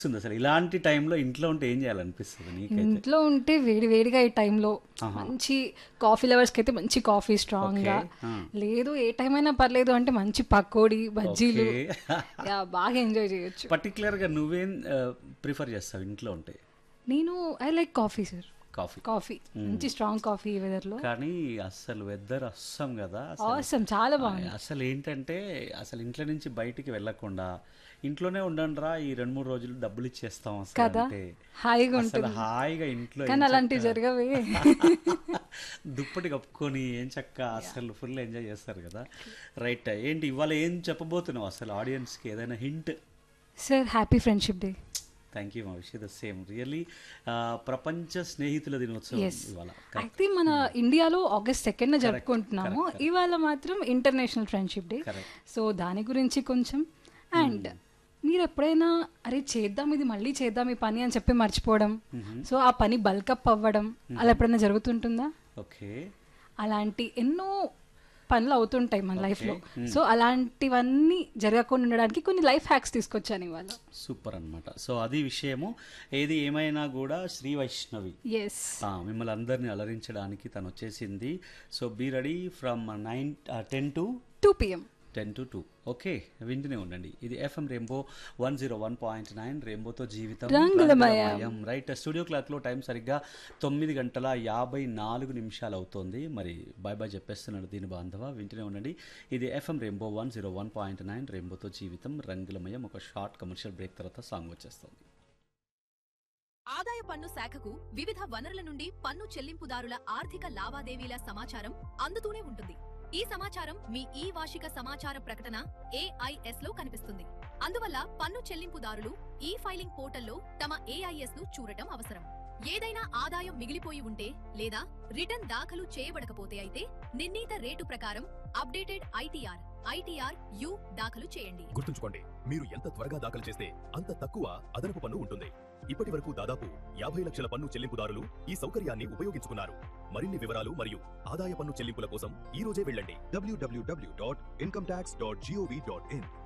వస్తుంది అసలు ఇలాంటి టైంలో ఇంట్లో ఉంటే ఏం చేయాలనిపిస్తుంది నీకైతే ఇంట్లో ఉంటే వేడి వేడిగా ఈ టైంలో ఆహా. మంచి కాఫీ లవర్స్కి అయితే మంచి కాఫీ స్ట్రాంగ్గా ఓకే. ఆ. లేదు ఏ టైం అయినా పర్లేదు అంటే మంచి పకోడీ బజ్జీలు ఓకే. యా, బాగా ఎంజాయ్ చేయొచ్చు పర్టికులర్గా నువ్వేం ప్రిఫర్ చేస్తావు ఇంట్లో ఉంటే నేను I like coffee sir coffee coffee మంచి స్ట్రాంగ్ కాఫీ ఈ వెదర్లో కానీ అస్సలు వెదర్ అస్సం కదా అసలు అవసరం చాలా బాగుంది అసలు ఏంటంటే అసలు ఇంట్లో నుంచి బయటికి వెళ్ళకుండా ఇంట్లోనే ఉండండిరా ఈ రెండు మూడు రోజులు డబ్బులు ఇచ్చేస్తాం అసలు కదా అంటే హాయిగా అసలు ఉంటుంది హాయిగా ఇంట్లో కానీ ఏం అలాంటివి చక్క- జరగవే దుప్పటి కప్పుకొని ఏం చక్క అసలు ఫుల్ ఎంజాయ్ చేస్తారు కదా రైట్ ఏంటి ఇవాళ ఏం చెప్పబోతున్నావు అసలు ఆడియన్స్కి ఏదైనా hint sir happy friendship day thank you మా విషయ ద సేమ్ రియల్లీ ప్రపంచ స్నేహితుల దినోత్సవం ఎస్ ఇవాళ అయితే మన ఇండియాలో ఆగస్ట్ సెకండ్ జరుపుకుంటున్నాము ఇవాళ మాత్రం international friendship day correct so దాని గురించి కొంచెం అండ్ మీరు ఎప్పుడైనా అరే చేద్దాం ఇది మళ్ళీ చేద్దాం ఈ పని అని చెప్పి మర్చిపోవడం సో ఆ పని బల్కప్ అవ్వడం అలా ఎప్పుడైనా జరుగుతుంటుందా ఓకే అలాంటి ఎన్నో పనులు అవుతుంటాయి మన లైఫ్లో సో అలాంటివన్నీ జరగకుండా ఉండడానికి కొన్ని లైఫ్ హ్యాక్స్ తీసుకొచ్చాను ఇవాళ సూపర్ అన్నమాట సో అది విషయము ఏది ఏమైనా కూడా శ్రీ వైష్ణవి ఎస్ ఆ, మిమ్మల్ని అందరినీ అలరించడానికి తను వచ్చేసింది so be ready from nine ten to two PM ten to two okay వింటూనే ఉండండి ఇది FM rainbow one zero one point nine రెయిన్బోతో జీవితం రంగులమయం. రైట్ స్టూడియో క్లాక్లో టైం సరిగ్గా తొమ్మిది గంటల యాభై నాలుగు నిమిషాలు అవుతోంది మరి బాయ్ బాయ్ చెప్పేస్తున్నాడు దీని బాంధవ వింటూనే ఉండండి ఇది FM rainbow one zero one point nine రెయిన్బోతో జీవితం రంగులమయం ఒక షార్ట్ కమర్షియల్ బ్రేక్ తర్వాత సాంగ్ వచ్చేస్తుంది ఆదాయ పన్ను శాఖకు వివిధ వనరుల నుండి పన్ను చెల్లింపుదారుల ఆర్థిక లావాదేవీల సమాచారం అందుతూనే ఉంటుంది ఈ సమాచారం మీ ఈ వార్షిక సమాచార ప్రకటన ఏఐఎస్ లో కనిపిస్తుంది అందువల్ల పన్ను చెల్లింపుదారులు ఈ ఫైలింగ్ పోర్టల్లో తమ ఏఐఎస్ ను చూడటం అవసరం ఏదైనా ఆదాయం మిగిలిపోయి ఉంటే లేదా రిటర్న్ దాఖలు చేయబడకపోతే అయితే నిర్ణీత రేటు ప్రకారం అప్డేటెడ్ ఐటీఆర్ ఐటీఆర్ యు దాఖలు చేయండి గుర్తుంచుకోండి మీరు ఎంత త్వరగా దాఖలు చేస్తే అంత తక్కువ అదనపు పన్ను ఉంటుంది ఇప్పటి వరకు దాదాపు యాభై లక్షల పన్ను చెల్లింపుదారులు ఈ సౌకర్యాన్ని ఉపయోగించుకున్నారు మరిన్ని వివరాలు మరియు ఆదాయ పన్ను చెల్లింపుల కోసం ఈ రోజే వెళ్ళండి www.incometax.gov.in